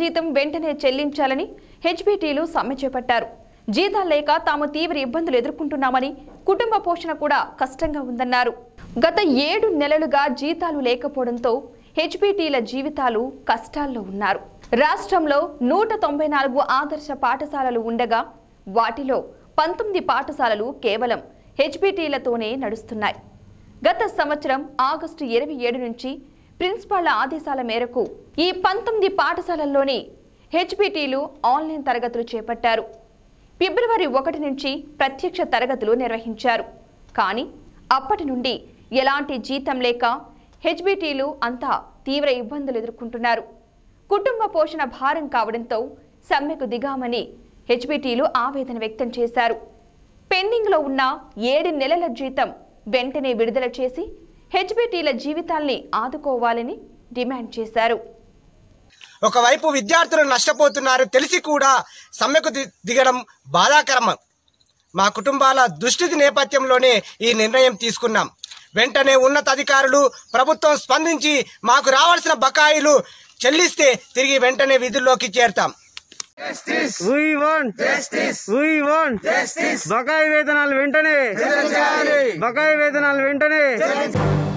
జీతం వెంటనే చెల్లించాలని హెచ్బిటీలు సమ్మె చేపట్టారు జీతాలు లేక తాము తీవ్ర ఇబ్బందులు ఎదుర్కొంటున్నామని కుటుంబ పోషణ కూడా కష్టంగా ఉందన్నారు గత ఏడు నెలలుగా జీతాలు లేకపోవడంతో హెచ్బిటీల జీవితాలు కష్టాల్లో ఉన్నారు రాష్ట్రంలో నూట తొంభై నాలుగు ఆదర్శ పాఠశాలలు ఉండగా వాటిలో పంతొమ్మిది పాఠశాలలు కేవలం హెచ్బిటీలతోనే నడుస్తున్నాయి గత సంవత్సరం ఆగస్టు ఇరవై ఏడు నుంచి ప్రిన్సిపాళ్ల ఆదేశాల మేరకు ఈ పంతొమ్మిది పాఠశాలల్లోని హెచ్బిటీలు ఆన్లైన్ తరగతులు చేపట్టారు ఫిబ్రవరి ఒకటి నుంచి ప్రత్యక్ష తరగతులు నిర్వహించారు కానీ అప్పటి నుండి ఎలాంటి జీతం లేక హెచ్బిటీలు అంతా తీవ్ర ఇబ్బందులు ఎదుర్కొంటున్నారు కుటుంబ పోషణ భారం కావడంతో సమ్మెకు దిగామని హెచ్బిటీలు ఆవేదన వ్యక్తం చేశారు పెండింగ్లో ఉన్న ఏడు నెలల జీతం వెంటనే విడుదల చేసి హెచ్బిటీల జీవితాల్ని ఆదుకోవాలని డిమాండ్ చేశారు ఒకవైపు విద్యార్థులు నష్టపోతున్నారు తెలిసి కూడా సమ్మెకు ది- దిగడం బాధాకరం మా కుటుంబాల దుస్థితి నేపథ్యంలోనే ఈ నిర్ణయం తీసుకున్నాం వెంటనే ఉన్నతాధికారులు ప్రభుత్వం స్పందించి మాకు రావాల్సిన బకాయిలు చెల్లిస్తే తిరిగి వెంటనే విధుల్లోకి చేరుతాం We want justice. We want justice. బకాయి వేతనాలు వెంటనే బకాయి వేతనాలు వెంటనే